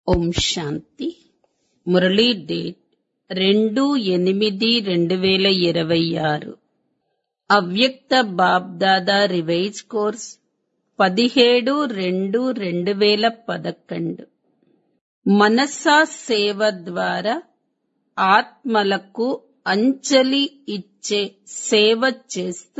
ఓం శాంతి Murali date రెండు ఎనిమిది రెండు వేల ఇరవై ఆరు అవ్యక్త బాబ్దాదా రివైజ్ కోర్స్ పదిహేడు రెండు రెండు వేల పదకొండు మనసా సేవ ద్వారా ఆత్మలకు అంజలి ఇచ్చే సేవ చేస్తూ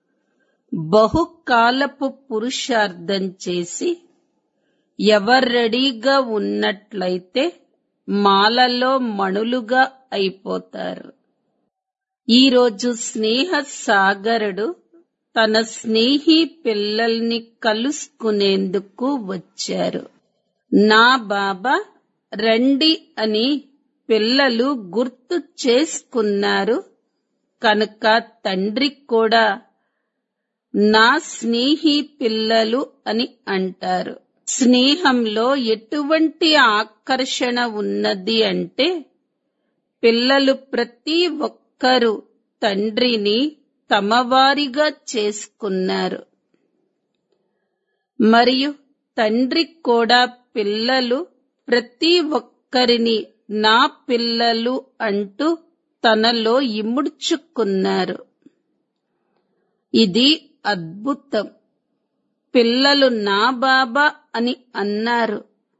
బహుకాలపు పురుషార్థం చేసి ఎవరు రెడీగా ఉన్నట్లయితే మాలలో మణులుగా అయిపోతారు ఈరోజు స్నేహ సాగరుడు తన స్నేహి పిల్లల్ని కలుసుకునేందుకు వచ్చారు నా బాబా రండి అని పిల్లలు గుర్తు చేసుకున్నారు కనుక తండ్రి కూడా నా స్నేహి పిల్లలు అని అంటారు స్నేహంలో ఎటువంటి ఆకర్షణ ఉన్నది అంటే పిల్లలు ప్రతి ఒక్కరూ తండ్రిని తమవారిగా చేసుకున్నారు మరియు తండ్రి కూడా పిల్లలు ప్రతి ఒక్కరిని నా పిల్లలు అంటూ తనలో ఇముడ్చుకున్నారు ఇది అద్భుతం పిల్లలు నా బాబా అని అన్నారు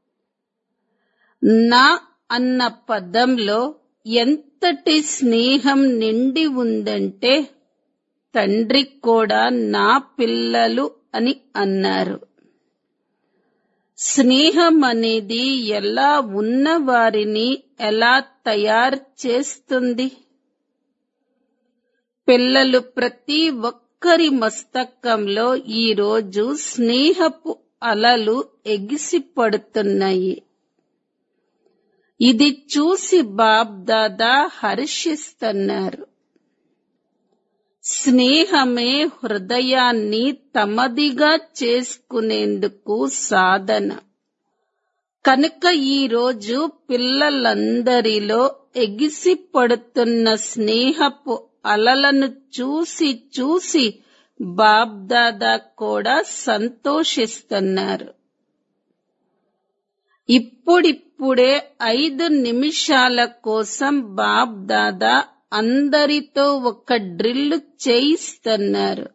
నా అన్న పదంలో ఎంతటి స్నేహం నిండి ఉందంటే తండ్రి కూడా నా పిల్లలు అని అన్నారు స్నేహం అనేది ఎలా ఉన్న వారిని ఎలా తయారు చేస్తుంది పిల్లలు ప్రతి ఒక్కరి మస్తకంలో ఈ రోజు స్నేహపు అలలు ఎగిసి పడుతున్నాయి ఇది చూసి బాబ్దాదా హర్షిస్తున్నారు స్నేహమే హృదయాన్ని తమదిగా చేసుకునేందుకు సాధన కనుక ఈ రోజు పిల్లలందరిలో ఎగిసి పడుతున్న స్నేహపు అలలను చూసి చూసి బాబ్దాదా కూడా సంతోషిస్తున్నారు ఇప్పుడిప్పుడే ఐదు నిమిషాల కోసం బాబ్దాదా అందరితో ఒక డ్రిల్ చేయిస్తున్నారు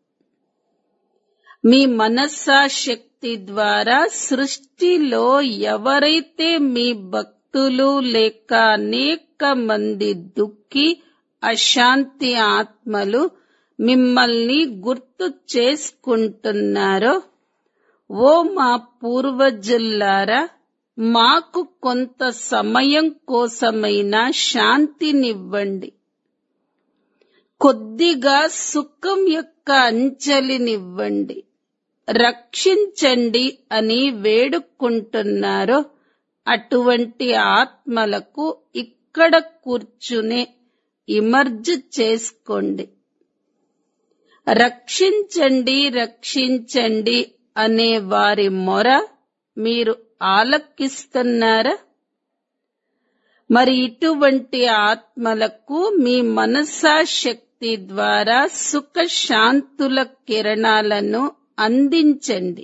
మీ మనస్సా శక్తి ద్వారా సృష్టిలో ఎవరైతే మీ భక్తులు లేక అనేక మంది దుఃఖి అశాంతి ఆత్మలు మిమ్మల్ని గుర్తు చేసుకుంటున్నారో ఓ మా పూర్వజుల్లారా మాకు కొంత సమయం కోసమైనా శాంతినివ్వండి కొద్దిగా సుఖం యొక్క అంజలినివ్వండి రక్షించండి అని వేడుకుంటున్నారో అటువంటి ఆత్మలకు ఇక్కడ కూర్చునే ఇమర్జ్ చేసుకోండి రక్షించండి రక్షించండి అనే వారి మొర మీరు ఆలకిస్తున్నారా మరి ఇటువంటి ఆత్మలకు మీ మనసా శక్తి ద్వారా సుఖ శాంతుల కిరణాలను అందించండి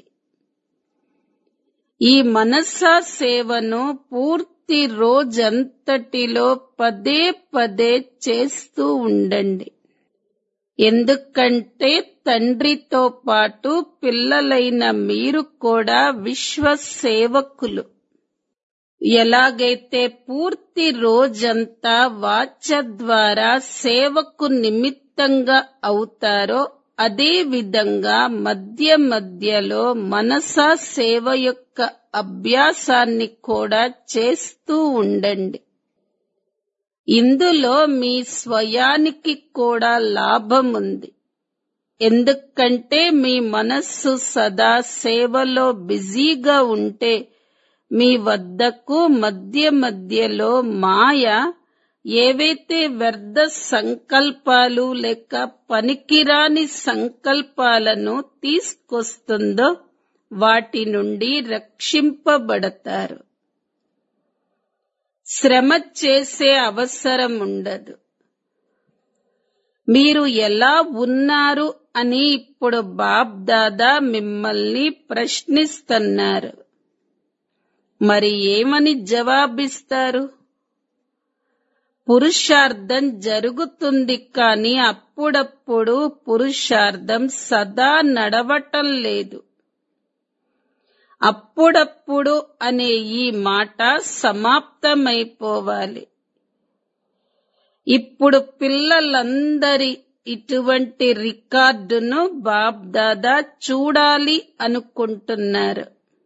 ఈ మనసా సేవను పూర్తి రోజంతటిలో పదే పదే చేస్తూ ఉండండి ఎందుకంటే తండ్రితో పాటు పిల్లలైన మీరు కూడా విశ్వ సేవకులు ఎలాగైతే పూర్తి రోజంతా వాచ ద్వారా సేవకు నిమిత్తంగా అవుతారో అదే విధంగా మధ్య మధ్యలో మనసా సేవ యొక్క అభ్యాసాన్ని కూడా చేస్తూ ఉండండి ఇందులో మీ స్వయానికి కూడా లాభం ఉంది ఎందుకంటే మీ మనస్సు సదా సేవలో బిజీగా ఉంటే మీ వద్దకు మధ్య మధ్యలో మాయ ఏవైతే వ్యర్థ సంకల్పాలు లేక పనికిరాని సంకల్పాలను తీసుకొస్తుందో వాటి నుండి రక్షింపబడతారు శ్రమ చేసే అవసరం ఉండదు మీరు ఎలా ఉన్నారు అని ఇప్పుడు బాబ్ దాదా మిమ్మల్ని ప్రశ్నిస్తున్నారు మరి ఏమని జవాబిస్తారు పురుషార్థం జరుగుతుంది కానీ అప్పుడప్పుడు పురుషార్థం సదా నడవటం లేదు అప్పుడప్పుడు అనే ఈ మాట సమాప్తమైపోవాలి ఇప్పుడు పిల్లలందరి ఇటువంటి రికార్డును బాబ్దాదా చూడాలి అనుకుంటున్నారు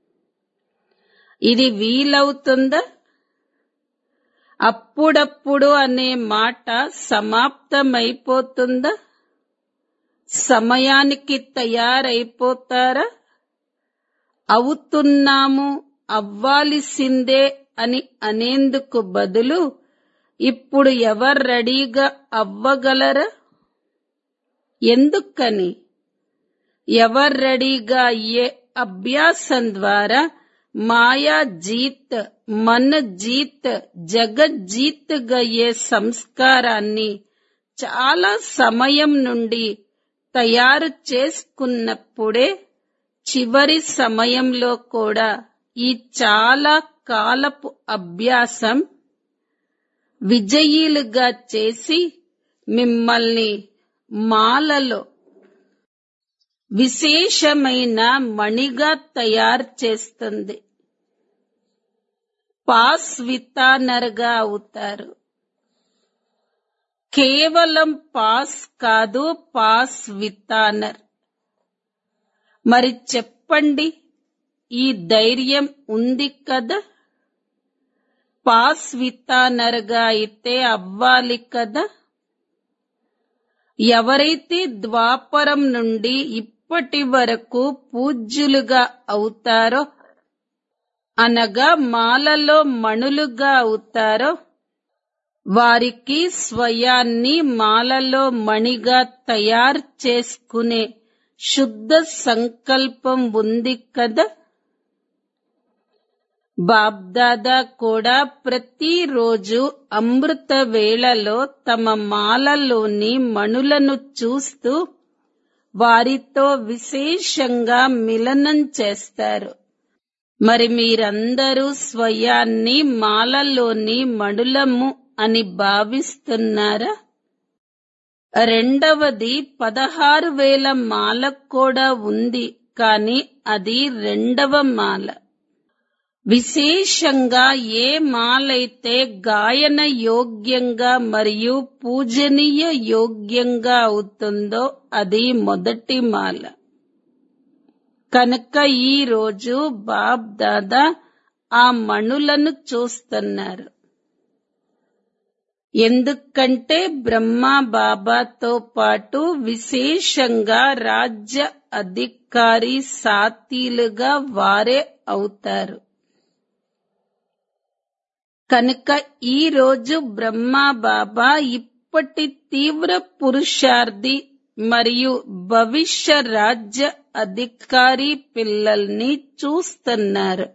ఇది వీలవుతుందా అప్పుడప్పుడు అనే మాట సమాప్తమైపోతుందా సమయానికి తయారైపోతారా అవుతున్నాము అవ్వాల్సిందే అని అనేందుకు బదులు ఇప్పుడు ఎవరు రెడీగా అవ్వగలరా ఎందుకని ఎవరు రెడీగా అయ్యే అభ్యాసం ద్వారా మాయా జీత్ మన జీత్ జగత్ జీత్ గయ్యే సంస్కారాన్ని చాలా సమయం నుండి తయారు చేసుకున్నప్పుడే చివరి సమయంలో కూడా ఈ చాలా కాలపు అభ్యాసం విజయీలుగా చేసి మిమ్మల్ని మాలలో విశేషమైన మణిగా తయారు చేస్తుంది పాస్ వితానర్గా అవుతారు కేవలం పాస్ కాదు పాస్ వితానర్ మరి చెప్పండి ఈ ధైర్యం ఉంది కదా పాస్ వితానర్గా అయితే అవ్వాలి కదా ఎవరైతే ద్వాపరం నుండి ఇప్పటి వరకు పూజ్యులుగా అవుతారో అనగా మాలలో మణులుగా అవుతారో వారికి స్వయాన్ని మాలలో మణిగా తయారు చేసుకునే శుద్ధ సంకల్పం ఉంది కదా బాబ్దాదా కూడా ప్రతిరోజు అమృత వేళలో తమ మాలలోని మణులను చూస్తూ వారితో విశేషంగా మిలనం చేస్తారు మరి మీరందరూ స్వయాన్ని మాలలోని మణులము అని భావిస్తున్నారా రెండవది పదహారు వేల మాల కూడా ఉంది కానీ అది రెండవ మాల విశేషంగా ఏ మాలైతే గాయన యోగ్యంగా మరియు పూజనీయ యోగ్యంగా అవుతుందో అది మొదటి మాల కనుక ఈ రోజు బాబ్ దాదా ఆ మణులను చూస్తున్నారు ఎందుకంటే బ్రహ్మ బాబాతో పాటు విశేషంగా రాజ్య అధికారి సాతీలుగా వారే అవుతారు కనుక ఈ రోజు బ్రహ్మ బాబా ఇప్పటి తీవ్ర పురుషార్థి మరియు భవిష్య రాజ్య అధికారి పిల్లల్ని చూస్తున్నారు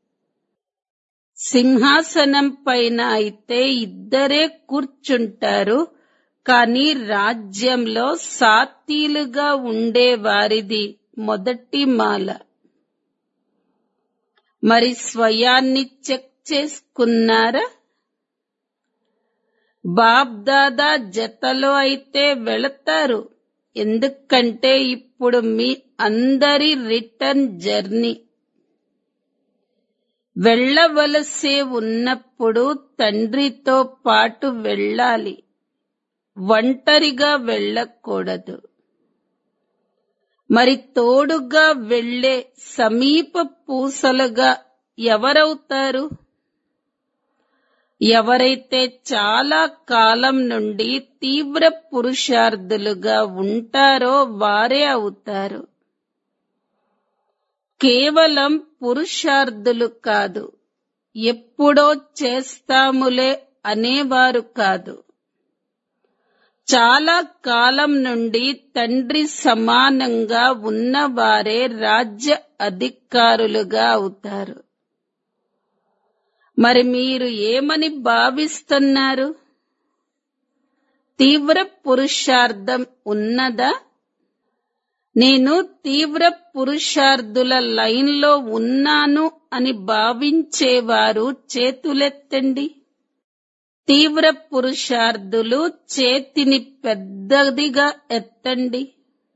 సింహాసనం పైన అయితే ఇద్దరే కూర్చుంటారు కానీ రాజ్యంలో సాతీలుగా ఉండే వారిది మొదటి మాల మరి స్వయాన్ని చెక్ చేసుకున్నారా బాబ్దాదా జతలో అయితే వెళతారు ఎందుకంటే ఇప్పుడు మీ అందరి రిటర్న్ జర్నీ వెళ్ళవలసే ఉన్నప్పుడు తండ్రితో పాటు వెళ్ళాలి ఒంటరిగా వెళ్ళకూడదు మరి తోడుగా వెళ్ళే సమీప పూసలుగా ఎవరవుతారు ఎవరైతే చాలా కాలం నుండి తీవ్ర పురుషార్థులుగా ఉంటారో వారే అవుతారు కేవలం పురుషార్థులు కాదు ఎప్పుడో చేస్తాములే అనేవారు కాదు చాలా కాలం నుండి తండ్రి సమానంగా ఉన్నవారే రాజ్య అధికారులుగా అవుతారు మరి మీరు ఏమని భావిస్తున్నారు తీవ్ర పురుషార్థం ఉన్నదా నేను తీవ్ర పురుషార్థుల లైన్లో ఉన్నాను అని భావించేవారు చేతులెత్తండి తీవ్ర పురుషార్థులు చేతిని పెద్దదిగా ఎత్తండి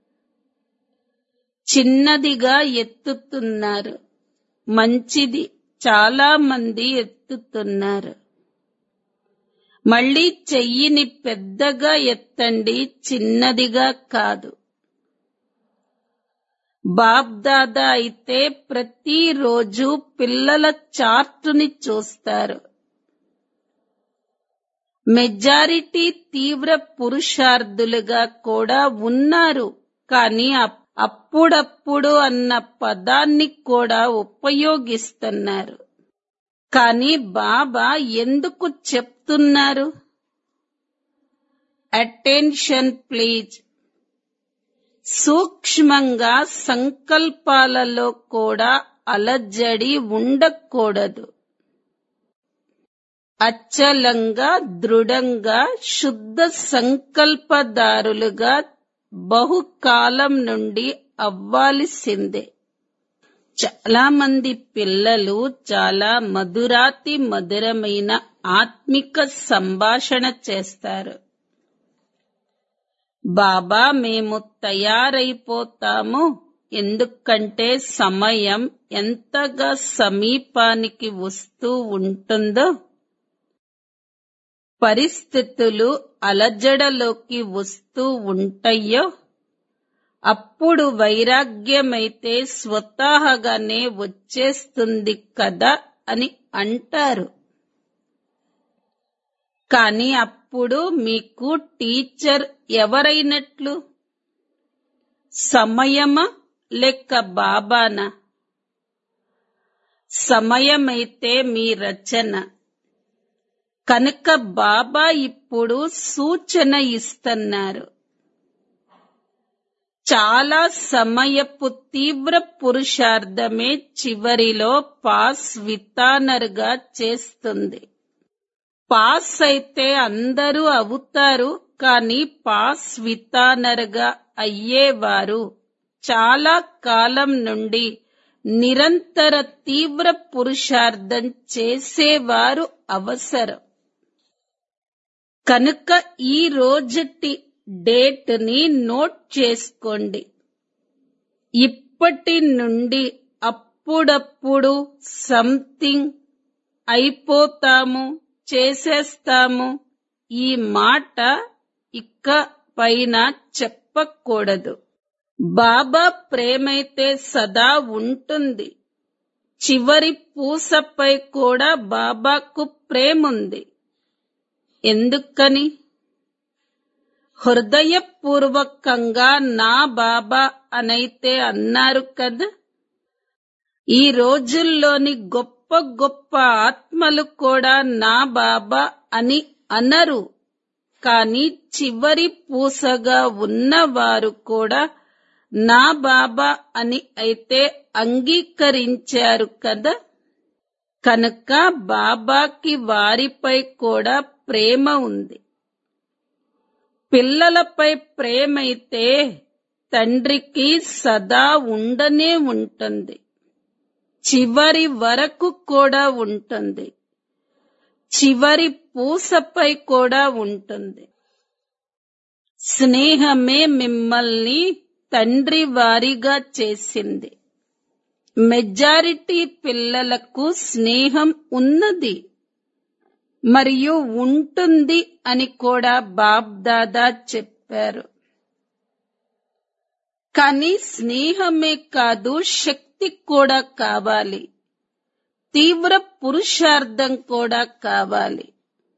చిన్నదిగా ఎత్తుతున్నారు మంచిది చాలా మంది ఎత్తుతున్నారు మళ్ళీ చెయ్యిని పెద్దగా ఎత్తండి చిన్నదిగా కాదు బాబ్దాదా అయితే ప్రతిరోజు పిల్లల చార్టుని చూస్తారు మెజారిటీ తీవ్ర పురుషార్థులుగా కూడా ఉన్నారు కానీ అప్- అప్పుడప్పుడు అన్న పదాన్ని కూడా ఉపయోగిస్తున్నారు కానీ బాబా ఎందుకు చెప్తున్నారు అటెన్షన్ ప్లీజ్ సూక్ష్మంగా సంకల్పాలలో కూడా అలజడి ఉండకూడదు అచ్చలంగా దృఢంగా శుద్ధ సంకల్పదారులుగా బహుకాలం నుండి అవ్వాల్సిందే చాలా మంది పిల్లలు చాలా మధురాతి మధురమైన ఆత్మిక సంభాషణ చేస్తారు బాబా మేము తయారైపోతాము ఎందుకంటే సమయం ఎంతగా సమీపానికి వస్తూ ఉంటుందో పరిస్థితులు అలజడలోకి వస్తూ ఉంటాయో అప్పుడు వైరాగ్యమైతే స్వతహాగానే వచ్చేస్తుంది కదా అని అంటారు కానీ అప్పుడు మీకు టీచర్ ఎవరైనట్లు సమయమా లేక బాబానా సమయమైతే మీ రచన కనుక బాబా ఇప్పుడు సూచన ఇస్తున్నారు చాలా సమయపు తీవ్ర పురుషార్థమే చివరిలో పాస్ వితానరుగా చేస్తుంది పాస్ అయితే అందరూ అవుతారు కానీ పాస్ వితానరుగా అయ్యేవారు చాలా కాలం నుండి నిరంతర తీవ్ర పురుషార్థం చేసేవారు అవసరం కనుక ఈ రోజటి డేట్ ని నోట్ చేసుకోండి ఇప్పటి నుండి అప్పుడప్పుడు సంథింగ్ అయిపోతాము చేసేస్తాము ఈ మాట ఇక పైన చెప్పకూడదు బాబా ప్రేమైతే సదా ఉంటుంది చివరి పూసపై కూడా బాబాకు ప్రేముంది ఎందుకని హృదయపూర్వకంగా నా బాబా అనైతే అన్నారు కదా ఈ రోజుల్లోని గొప్ప గొప్ప ఆత్మలు కూడా నా బాబా అని అనరు కానీ చివరి పూసగా ఉన్నవారు కూడా నా బాబా అని అయితే అంగీకరించారు కదా కనుక బాబాకి వారిపై కూడా ప్రేమ ఉంది పిల్లలపై ప్రేమైతే తండ్రికి సదా ఉండనే ఉంటుంది చివరి వరకు కూడా ఉంటుంది చివరి పూసపై కూడా ఉంటుంది స్నేహమే మిమ్మల్ని తండ్రి వారిగా చేసింది మెజారిటీ పిల్లలకు స్నేహం ఉన్నది మరియు ఉంటుంది అని కూడా బాబ్ దాదా చెప్పారు కానీ స్నేహమే కాదు శక్తి కూడా కావాలి తీవ్ర పురుషార్థం కూడా కావాలి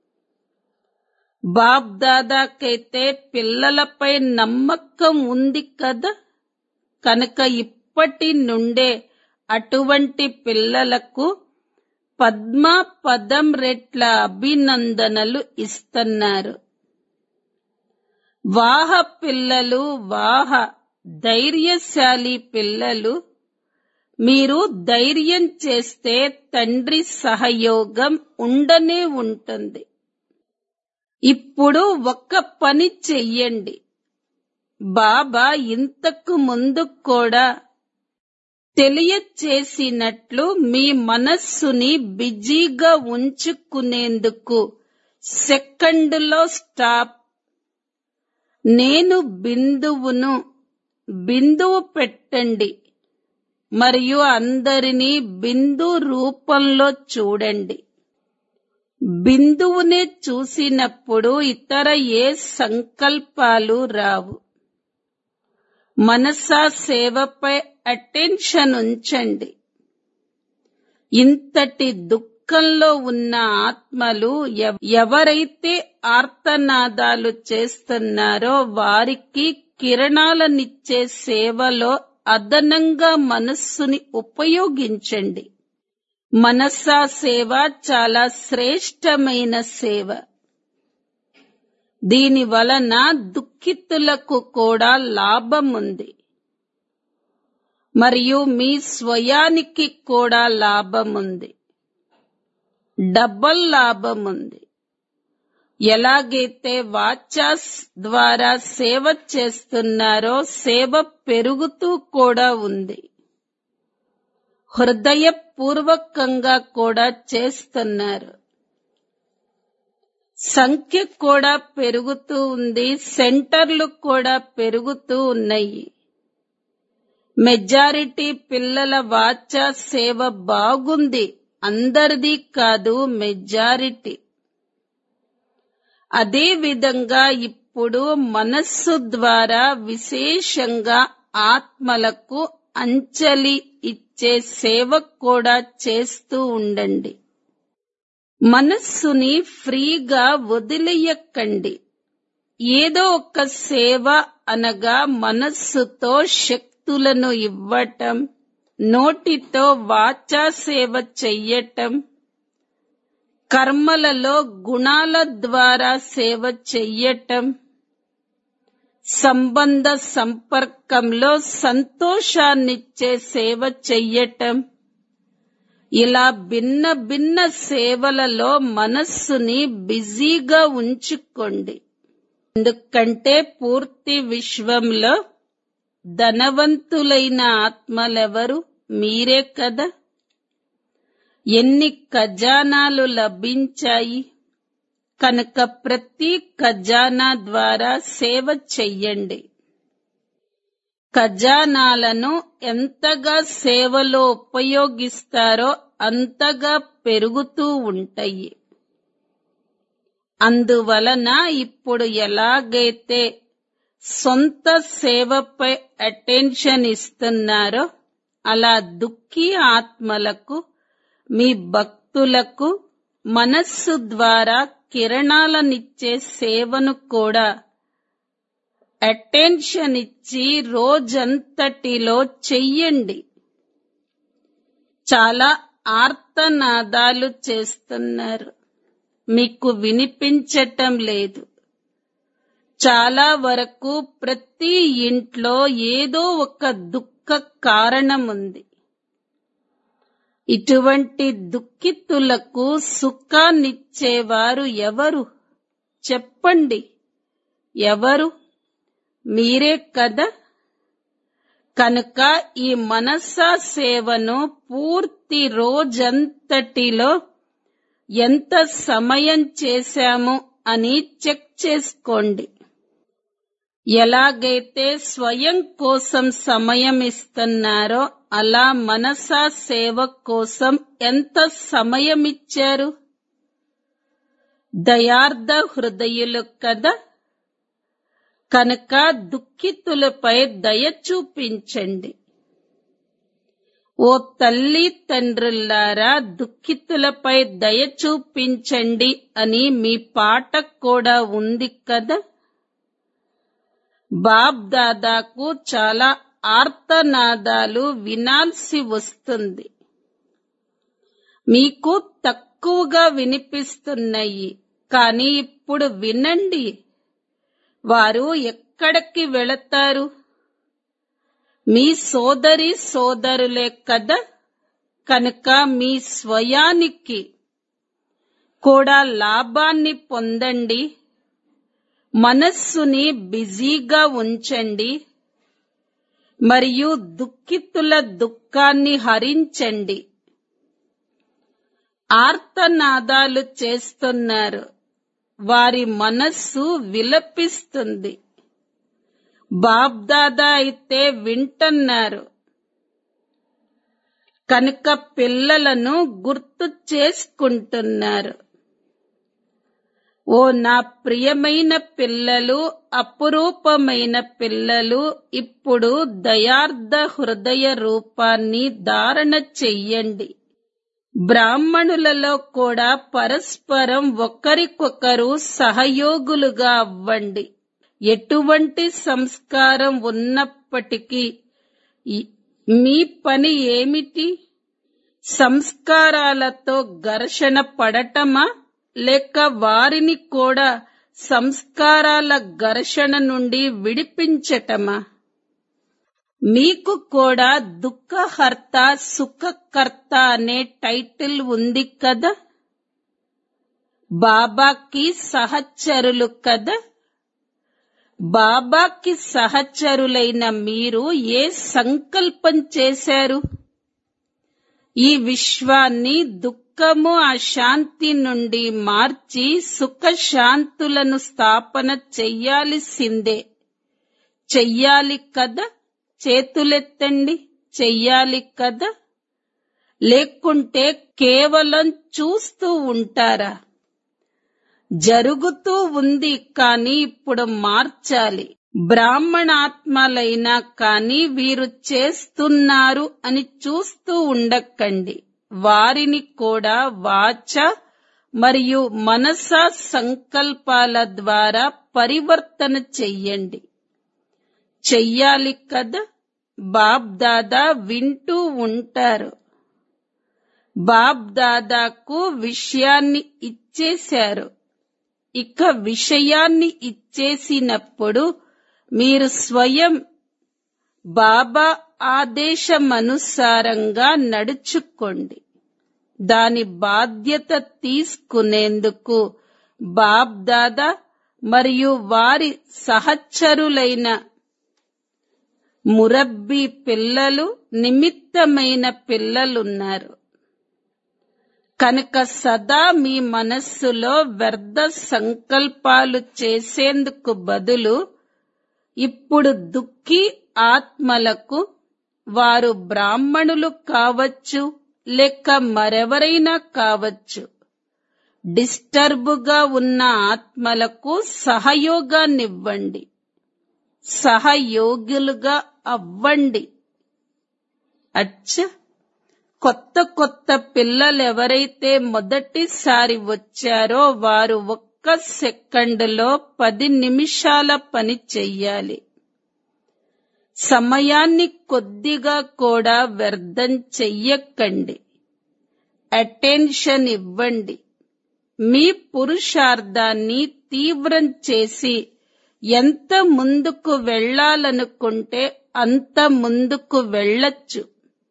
బాబ్ దాదాకైతే పిల్లలపై నమ్మకం ఉంది కదా కనుక ఇప్పటి నుండే అటువంటి పిల్లలకు పద్మా పదం రెట్ల అభినందనలు ఇస్తున్నారు వాహ పిల్లలు వాహ ధైర్యశాలి పిల్లలు మీరు ధైర్యం చేస్తే తండ్రి సహయోగం ఉండనే ఉంటుంది ఇప్పుడు ఒక్క పని చెయ్యండి బాబా ఇంతకు ముందు కూడా తెలియచేసినట్లు మీ మనస్సుని బిజీగా ఉంచుకునేందుకు సెకండ్లో స్టాప్ నేను బిందువును బిందువు పెట్టండి మరియు అందరినీ బిందు రూపంలో చూడండి బిందువునే చూసినప్పుడు ఇతర ఏ సంకల్పాలు రావు మనసా సేవపై అటెన్షన్ ఉంచండి ఇంతటి దుఃఖంలో ఉన్న ఆత్మలు ఎవ- ఎవరైతే ఆర్తనాదాలు చేస్తున్నారో వారికి కిరణాలనిచ్చే సేవలో అదనంగా మనస్సుని ఉపయోగించండి మనసా సేవ చాలా శ్రేష్టమైన సేవ దీని వలన దుఃఖితులకు కూడా లాభం ఉంది మరియు మీ స్వయానికి కూడా లాభం ఉంది డబల్ లాభం ఉంది ఎలాగైతే వాచాస్ ద్వారా సేవ చేస్తున్నారో సేవ పెరుగుతూ కూడా ఉంది హృదయపూర్వకంగా కూడా చేస్తున్నారు సంఖ్య కూడా పెరుగుతూ ఉంది సెంటర్లు కూడా పెరుగుతూ ఉన్నాయి మెజారిటీ పిల్లల వాచా సేవ బాగుంది అందరిది కాదు మెజారిటీ అదే విధంగా ఇప్పుడు మనస్సు ద్వారా విశేషంగా ఆత్మలకు అంచలి ఇచ్చే సేవ కూడా చేస్తూ ఉండండి మనస్సుని ఫ్రీగా వదిలేయకండి ఏదో ఒక సేవ అనగా మనస్సుతో శక్తులను ఇవ్వటం నోటితో వాచా సేవ చెయ్యటం కర్మలలో గుణాల ద్వారా సేవ చెయ్యటం సంబంధ సంపర్కంలో సంతోషాన్నిచ్చే సేవ చెయ్యటం ఇలా భిన్న భిన్న సేవలలో మనస్సుని బిజీగా ఉంచుకోండి ఎందుకంటే పూర్తి విశ్వంలో ధనవంతులైన ఆత్మలెవరు మీరే కదా ఎన్ని ఖజానాలు లభించాయి కనుక ప్రతి ఖజానా ద్వారా సేవ చెయ్యండి ఖజానాలను ఎంతగా సేవలో ఉపయోగిస్తారో అంతగా పెరుగుతూ ఉంటాయి అందువలన ఇప్పుడు ఎలాగైతే సొంత సేవపై అటెన్షన్ ఇస్తున్నారో అలా దుఃఖీ ఆత్మలకు మీ భక్తులకు మనస్సు ద్వారా కిరణాలనిచ్చే సేవను కూడా అటెన్షన్ ఇచ్చి రోజంతటిలో చెయ్యండి చాలా ఆర్తనాదాలు చేస్తున్నారు మీకు వినిపించటం లేదు చాలా వరకు ప్రతి ఇంట్లో ఏదో ఒక దుఃఖ కారణం ఉంది ఇటువంటి దుఃఖితులకు సుఖాన్నిచ్చేవారు ఎవరు చెప్పండి ఎవరు మీరే కదా కనుక ఈ మనసా సేవను పూర్తి రోజంతటిలో ఎంత సమయం చేశాము అని చెక్ చేసుకోండి ఎలాగైతే స్వయం కోసం సమయం ఇస్తున్నారో అలా మనసా సేవ కోసం ఎంత సమయం ఇచ్చారు దయార్థ హృదయులు కదా కనుక దుఃఖితులపై దయ చూపించండి ఓ తల్లి తండ్రులారా దుఃఖితులపై దయ చూపించండి అని మీ పాట కూడా ఉంది కదా బాబ్ దాదాకు చాలా ఆర్తనాదాలు వినాల్సి వస్తుంది మీకు తక్కువగా వినిపిస్తున్నాయి కానీ ఇప్పుడు వినండి వారు ఎక్కడికి వెళతారు మీ సోదరి సోదరులే కదా కనుక మీ స్వయానికి కూడా లాభాన్ని పొందండి మనస్సుని బిజీగా ఉంచండి మరియు దుఃఖితుల దుఃఖాన్ని హరించండి ఆర్తనాదాలు చేస్తున్నారు వారి మనస్సు విలపిస్తుంది బాబ్దాదా అయితే వింటున్నారు కనుక పిల్లలను గుర్తు చేసుకుంటున్నారు ఓ నా ప్రియమైన పిల్లలు అపురూపమైన పిల్లలు ఇప్పుడు దయార్థ హృదయ రూపాన్ని ధారణ చెయ్యండి బ్రాహ్మణులలో కూడా పరస్పరం ఒకరికొకరు సహయోగులుగా అవ్వండి ఎటువంటి సంస్కారం ఉన్నప్పటికీ ఈ- మీ పని ఏమిటి సంస్కారాలతో ఘర్షణ పడటమా లేక వారిని కూడా సంస్కారాల ఘర్షణ నుండి విడిపించటమా మీకు కూడా దుఃఖహర్త సుఖకర్త అనే టైటిల్ ఉంది కదా బాబాకి సహచరులు కదా బాబాకి సహచరులైన మీరు ఏ సంకల్పం చేశారు ఈ విశ్వాన్ని దుఃఖము అశాంతి నుండి మార్చి సుఖశాంతులను స్థాపన చెయ్యాల్సిందే చెయ్యాలి కదా చేతులెత్తండి చెయ్యాలి కదా లేకుంటే కేవలం చూస్తూ ఉంటారా జరుగుతూ ఉంది కానీ ఇప్పుడు మార్చాలి బ్రాహ్మణాత్మలైనా కానీ వీరు చేస్తున్నారు అని చూస్తూ ఉండకండి వారిని కూడా వాచ మరియు మనస సంకల్పాల ద్వారా పరివర్తన చెయ్యండి చెయ్యాలి కదా బాబ్ దాదా వింటూ ఉంటారు బాబ్ దాదాకు విషయాన్ని ఇచ్చేశారు ఇక విషయాన్ని ఇచ్చేసినప్పుడు మీరు స్వయం బాబా ఆదేశమనుసారంగా నడుచుకోండి దాని బాధ్యత తీసుకునేందుకు బాబ్ దాదా మరియు వారి సహచరులైన మురబ్బీ పిల్లలు నిమిత్తమైన పిల్లలున్నారు కనుక సదా మీ మనస్సులో వ్యర్థ సంకల్పాలు చేసేందుకు బదులు ఇప్పుడు దుఃఖి ఆత్మలకు వారు బ్రాహ్మణులు కావచ్చు లేక మరెవరైనా కావచ్చు డిస్టర్బుగా ఉన్న ఆత్మలకు సహయోగాన్నివ్వండి సహయోగులుగా అవ్వండి అచ్చ కొత్త కొత్త పిల్లలు ఎవరైతే మొదటిసారి వచ్చారో వారు ఒక్క సెకండ్లో పది నిమిషాల పని చెయ్యాలి సమయాన్ని కొద్దిగా కూడా వ్యర్థం చెయ్యకండి అటెన్షన్ ఇవ్వండి మీ పురుషార్థాన్ని తీవ్రం చేసి ఎంత ముందుకు వెళ్ళాలనుకుంటే అంత ముందుకు వెళ్ళొచ్చు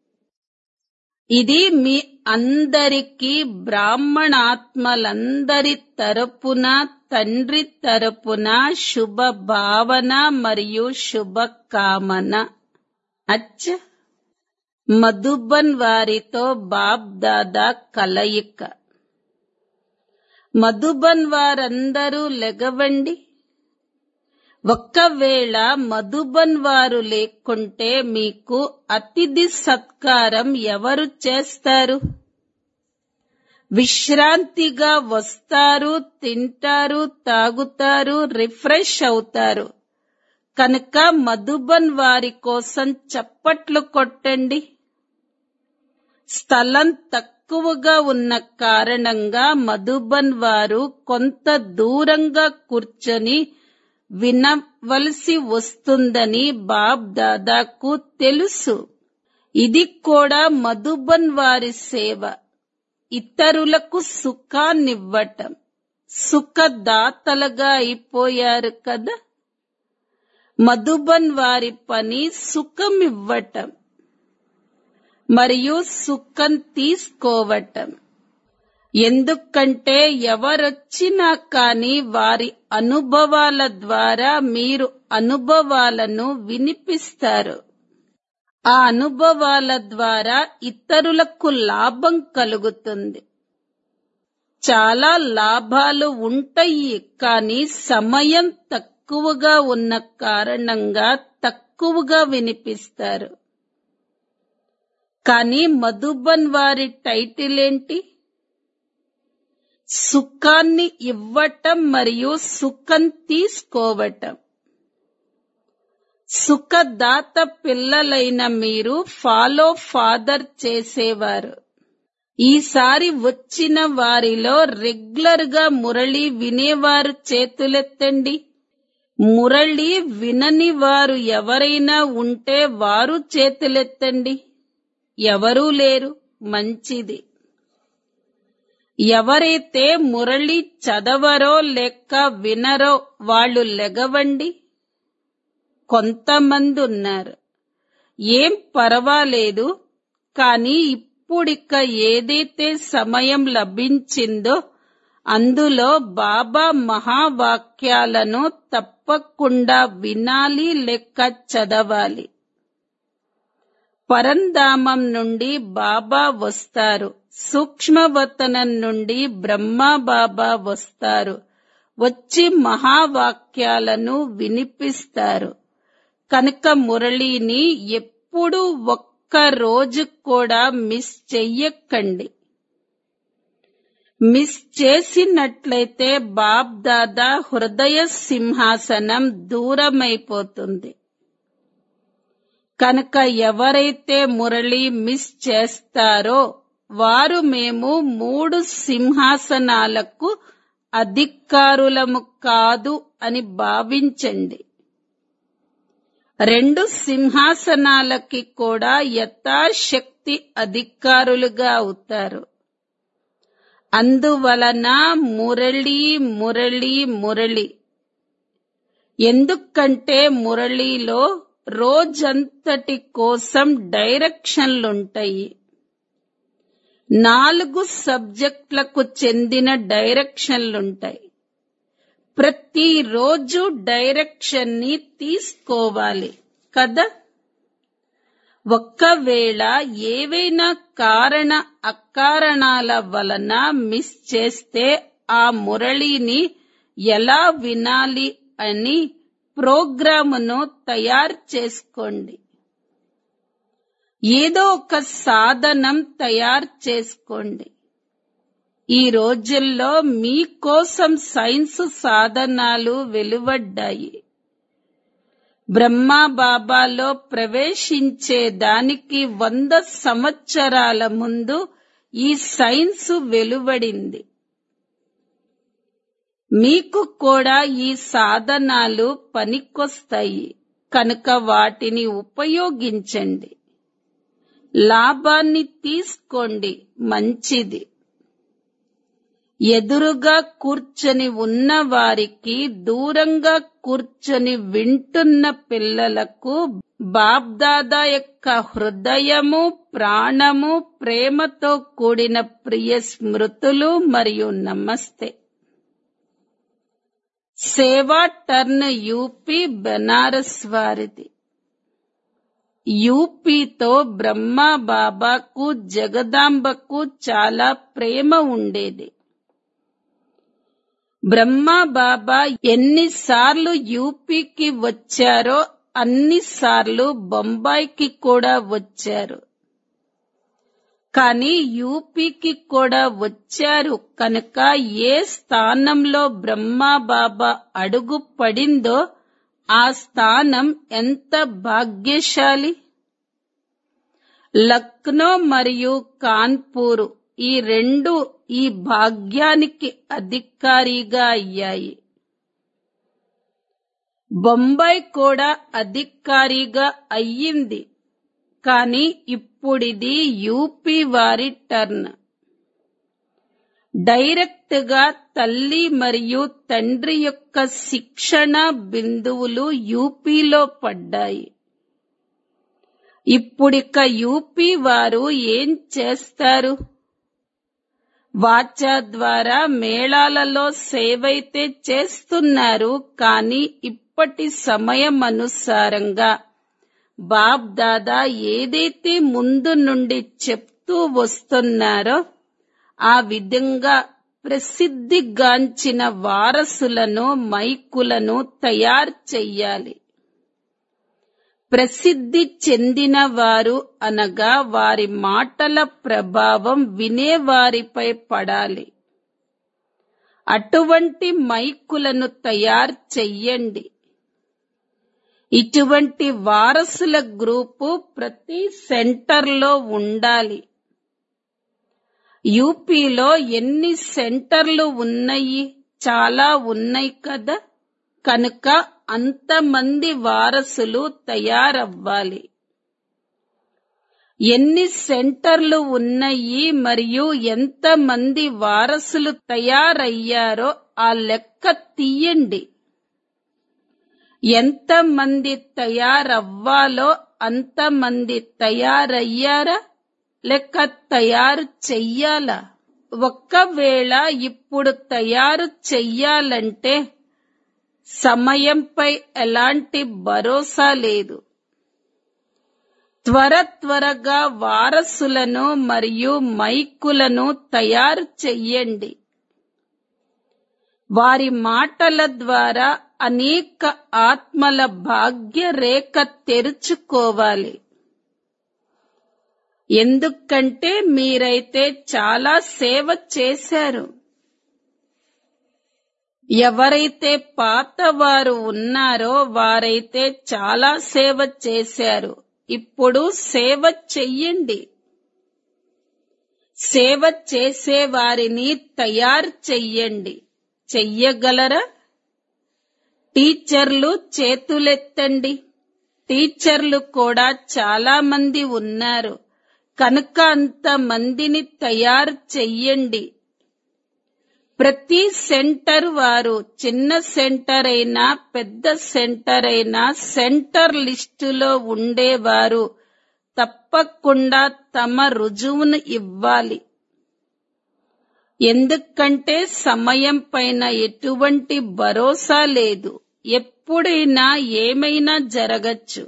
ఇది మీ అందరికీ బ్రాహ్మణాత్మలందరి తరపున తండ్రి తరపున శుభ భావన మరియు శుభకామన అచ్చ మధుబన్ వారితో బాబ్ దాదా కలయిక మధుబన్ వారందరూ లెగవండి ఒక్కవేళ మధుబన్ వారు లేకుంటే మీకు అతిథి సత్కారం ఎవరు చేస్తారు విశ్రాంతిగా వస్తారు తింటారు తాగుతారు రిఫ్రెష్ అవుతారు కనుక మధుబన్ వారి కోసం చప్పట్లు కొట్టండి స్థలం తక్కువగా ఉన్న కారణంగా మధుబన్ వారు కొంత దూరంగా కూర్చొని వినవలసి వస్తుందని బాబ్ దాదాకు తెలుసు ఇది కూడా మధుబన్ వారి సేవ ఇతరులకు సుఖాన్నివ్వటం సుఖదాతలుగా అయిపోయారు కదా మధుబన్ వారి పని సుఖమివ్వటం మరియు సుఖం తీసుకోవటం ఎందుకంటే ఎవరొచ్చినా కాని వారి అనుభవాల ద్వారా మీరు అనుభవాలను వినిపిస్తారు ఆ అనుభవాల ద్వారా ఇతరులకు లాభం కలుగుతుంది చాలా లాభాలు ఉంటాయి కానీ సమయం తక్కువగా ఉన్న కారణంగా తక్కువగా వినిపిస్తారు కానీ మధుబన్ వారి టైటిల్ ఏంటి సుఖాన్ని ఇవ్వటం మరియు సుఖం తీసుకోవటం సుఖదాత పిల్లలైన మీరు ఫాలో ఫాదర్ చేసేవారు ఈసారి వచ్చిన వారిలో రెగ్యులర్ గా మురళి వినేవారు చేతులెత్తండి మురళి వినని వారు ఎవరైనా ఉంటే వారు చేతులెత్తండి ఎవరూ లేరు మంచిది ఎవరైతే మురళి చదవరో లేక వినరో వాళ్ళు లెగవండి కొంతమంది ఉన్నారు ఏం పర్వాలేదు కానీ ఇప్పుడిక ఏదైతే సమయం లభించిందో అందులో బాబా మహావాక్యాలను తప్పకుండా వినాలి లేక చదవాలి పరంధామం నుండి బాబా వస్తారు సూక్ష్మవతనం నుండి బ్రహ్మ బాబా వస్తారు వచ్చి మహావాక్యాలను వినిపిస్తారు కనుక మురళిని ఎప్పుడు ఒక్క రోజు కూడా మిస్ చెయ్యకండి మిస్ చేసినట్లయితే బాబ్ దాదా హృదయ సింహాసనం దూరమైపోతుంది కనుక ఎవరైతే మురళి మిస్ చేస్తారో వారు మేము మూడు సింహాసనాలకు అధికారులము కాదు అని భావించండి రెండు సింహాసనాలకి కూడా యథాశక్తి అధికారులుగా అవుతారు అందువలన మురళి మురళి మురళి ఎందుకంటే మురళిలో రోజంతటి కోసం డైరెక్షన్లుంటాయి నాలుగు సబ్జెక్టులకు చెందిన డైరెక్షన్లుంటాయి ప్రతిరోజు డైరెక్షన్ ని తీసుకోవాలి కదా ఒక్కవేళ ఏవైనా కారణ అకారణాల వలన మిస్ చేస్తే ఆ మురళిని ఎలా వినాలి అని ప్రోగ్రామును తయారు చేసుకోండి ఏదో ఒక సాధనం తయారు చేసుకోండి ఈ రోజుల్లో మీకోసం సైన్స్ సాధనాలు వెలువడ్డాయి బ్రహ్మా బాబాలో ప్రవేశించే దానికి వంద సంవత్సరాల ముందు ఈ సైన్స్ వెలువడింది మీకు కూడా ఈ సాధనాలు పనికొస్తాయి కనుక వాటిని ఉపయోగించండి లాభాన్ని తీసుకోండి మంచిది ఎదురుగా కూర్చొని ఉన్న వారికి దూరంగా కూర్చొని వింటున్న పిల్లలకు బాబ్దాదా యొక్క హృదయము ప్రాణము ప్రేమతో కూడిన ప్రియ స్మృతులు మరియు నమస్తే సేవా టర్న్ యూపీ బెనారస్ వారిది యూపీతో బ్రహ్మ బాబాకు జగదాంబకు చాలా ప్రేమ ఉండేది బ్రహ్మ బాబా ఎన్నిసార్లు యూపీకి వచ్చారో అన్నిసార్లు బొంబాయికి కూడా వచ్చారు కానీ యూపీకి కూడా వచ్చారు కనుక ఏ స్థానంలో బ్రహ్మ బాబా అడుగు పడిందో ఆ స్థానం ఎంత భాగ్యశాలి లక్నో మరియు కాన్పూర్ ఈ రెండు ఈ భాగ్యానికి అధికారిగా అయ్యాయి బొంబాయి కూడా అధికారిగా అయ్యింది కానీ ఇప్పుడిది యూపీ వారి టర్న్ డైరెక్ట్ గా తల్లి మరియు తండ్రి యొక్క శిక్షణ బిందువులు యూపీలో పడ్డాయి ఇప్పుడిక యూపీ వారు ఏం చేస్తారు వాచా ద్వారా మేళాలలో సేవైతే చేస్తున్నారు కానీ ఇప్పటి సమయం అనుసారంగా బాబ్ దాదా ఏదైతే ముందు నుండి చెప్తూ వస్తున్నారో ఆ విధంగా ప్రసిద్ధిగాంచిన వారసులను మైకులను తయారు చెయ్యాలి ప్రసిద్ధి చెందిన వారు అనగా వారి మాటల ప్రభావం వినేవారిపై పడాలి అటువంటి మైకులను తయారు చెయ్యండి ఇటువంటి వారసుల గ్రూపు ప్రతి సెంటర్లో ఉండాలి యూపీలో ఎన్ని సెంటర్లు ఉన్నాయి చాలా ఉన్నాయి కదా కనుక అంతమంది వారసులు తయారవ్వాలి ఎన్ని సెంటర్లు ఉన్నాయి మరియు ఎంతమంది వారసులు తయారయ్యారో ఆ లెక్క తీయండి ఎంతమంది తయారవ్వాలో అంతమంది తయారయ్యారా లెక్క తయారు చెయ్యాలా ఒక్కవేళ ఇప్పుడు తయారు చెయ్యాలంటే సమయంపై ఎలాంటి భరోసా లేదు త్వర త్వరగా వారసులను మరియు మైకులను తయారు చెయ్యండి వారి మాటల ద్వారా అనేక ఆత్మల భాగ్య రేఖ తెరుచుకోవాలి ఎందుకంటే మీరైతే చాలా సేవ చేశారు ఎవరైతే పాతవారు ఉన్నారో వారైతే చాలా సేవ చేశారు ఇప్పుడు సేవ చెయ్యండి సేవ చేసే వారిని తయారు చెయ్యండి చెయ్యగలరా టీచర్లు చేతులెత్తండి టీచర్లు కూడా చాలా మంది ఉన్నారు కనుక అంత మందిని తయారు చెయ్యండి ప్రతి సెంటర్ వారు చిన్న సెంటర్ అయినా పెద్ద సెంటర్ అయినా సెంటర్ లిస్టులో ఉండేవారు తప్పకుండా తమ రుజువును ఇవ్వాలి ఎందుకంటే సమయం పైన ఎటువంటి భరోసా లేదు ఎప్పుడైనా ఏమైనా జరగచ్చు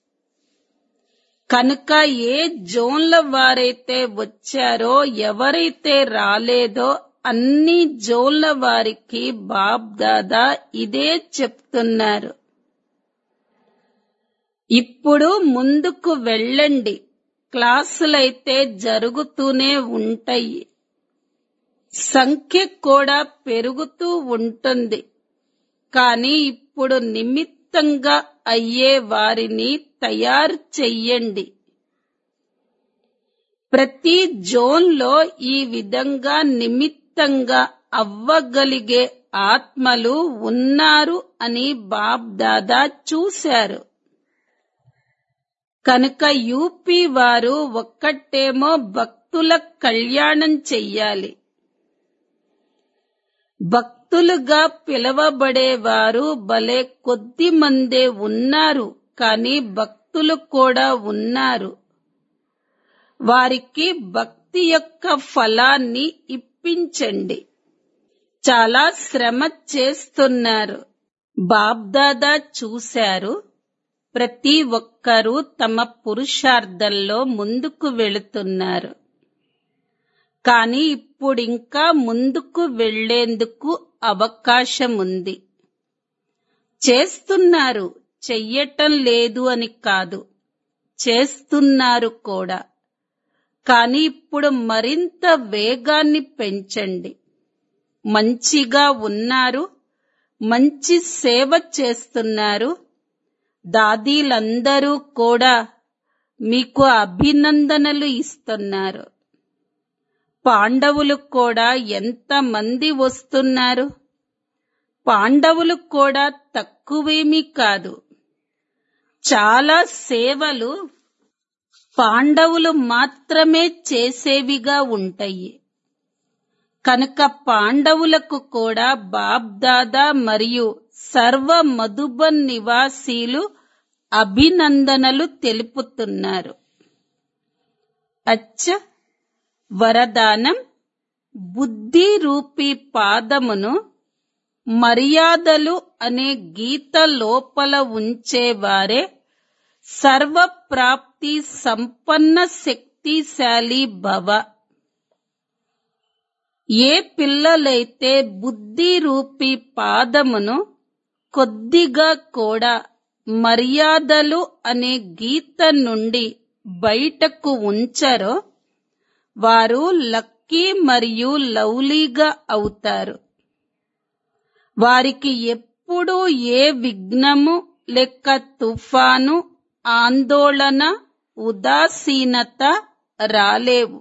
కనుక ఏ జోన్ల వారైతే వచ్చారో ఎవరైతే రాలేదో అన్ని జోన్ల వారికి బాబ్ దాదా ఇదే చెప్తున్నారు ఇప్పుడు ముందుకు వెళ్ళండి క్లాసులైతే జరుగుతూనే ఉంటాయి సంఖ్య కూడా పెరుగుతూ ఉంటుంది కానీ ఇప్పుడు నిమిత్తంగా అయ్యే వారిని తయారు చెయ్యండి ప్రతి జోన్లో ఈ విధంగా నిమిత్తంగా అవ్వగలిగే ఆత్మలు ఉన్నారు అని బాబ్ దాదా చూశారు కనుక యూపీ వారు ఒక్కటేమో భక్తుల కళ్యాణం చెయ్యాలి భక్తులుగా పిలవబడేవారు భలే కొద్ది మందే ఉన్నారు కానీ భక్తులు కూడా ఉన్నారు వారికి భక్తి యొక్క ఫలాన్ని ఇప్పించండి చాలా శ్రమ చేస్తున్నారు బాబ్దాదా చూశారు ప్రతి ఒక్కరూ తమ పురుషార్థంలో ముందుకు వెళుతున్నారు కానీ ఇప్పుడింకా ముందుకు వెళ్లేందుకు అవకాశం ఉంది చేస్తున్నారు చెయ్యటం లేదు అని కాదు చేస్తున్నారు కూడా కానీ ఇప్పుడు మరింత వేగాన్ని పెంచండి మంచిగా ఉన్నారు మంచి సేవ చేస్తున్నారు దాదీలందరూ కూడా మీకు అభినందనలు ఇస్తున్నారు పాండవులు కూడా ఎంత మంది వస్తున్నారు పాండవులు కూడా తక్కువేమీ కాదు చాలా సేవలు పాండవులు మాత్రమే చేసేవిగా ఉంటాయి కనుక పాండవులకు కూడా బాబ్దాదా మరియు సర్వ మధుబన్ నివాసీలు అభినందనలు తెలుపుతున్నారు అచ్చ వరదానం బుద్ధి రూపీ పాదమును మర్యాదలు అనే గీత లోపల ఉంచేవారే సర్వప్రాప్తి సంపన్న శక్తిశాలి భవ ఏ పిల్లలైతే బుద్ధి రూపీ పాదమును కొద్దిగా కూడా మర్యాదలు అనే గీత నుండి బయటకు ఉంచరో వారు లక్కీ మరియు లవ్లీగా అవుతారు వారికి ఎప్పుడూ ఏ విఘ్నము లేక తుఫాను ఆందోళన ఉదాసీనత రాలేవు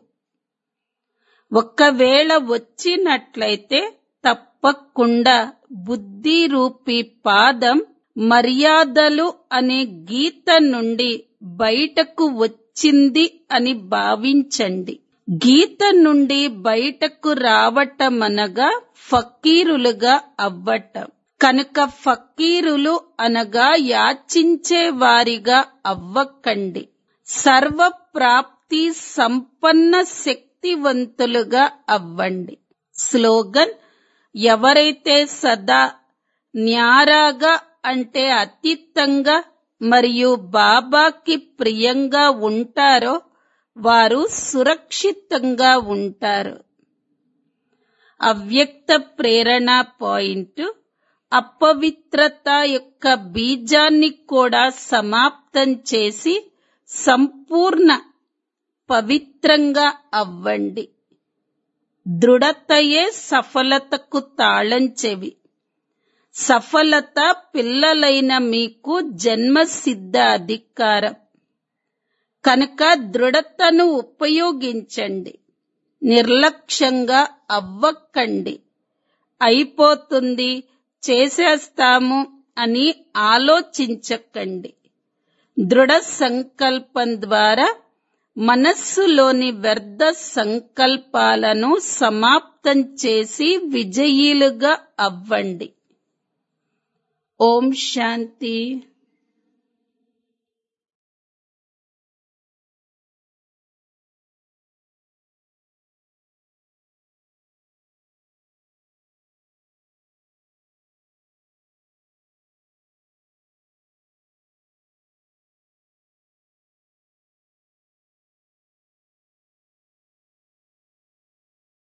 ఒకవేళ వచ్చినట్లయితే తప్పకుండా బుద్ధి రూపీ పాదం మర్యాదలు అనే గీత నుండి బయటకు వచ్చింది అని భావించండి గీత నుండి బయటకు రావటమనగా ఫకీరులుగా అవ్వటం కనుక ఫకీరులు అనగా యాచించే వారిగా అవ్వకండి సర్వప్రాప్తి సంపన్న శక్తివంతులుగా అవ్వండి స్లోగన్ ఎవరైతే సదా న్యారాగా అంటే అతీతంగా మరియు బాబాకి ప్రియంగా ఉంటారో వారు సురక్షితంగా ఉంటారు అవ్యక్త ప్రేరణ పాయింట్ అపవిత్రత యొక్క బీజాన్ని కూడా సమాప్తం చేసి సంపూర్ణ పవిత్రంగా అవ్వండి దృఢతయే సఫలతకు తాళం చెవి సఫలత పిల్లలైన మీకు జన్మసిద్ధ అధికారం కనుక దృఢతను ఉపయోగించండి నిర్లక్ష్యంగా అవ్వకండి అయిపోతుంది చేసేస్తాము అని ఆలోచించకండి దృఢ సంకల్పం ద్వారా మనస్సులోని వ్యర్థ సంకల్పాలను సమాప్తం చేసి విజయీలుగా అవ్వండి ఓం శాంతి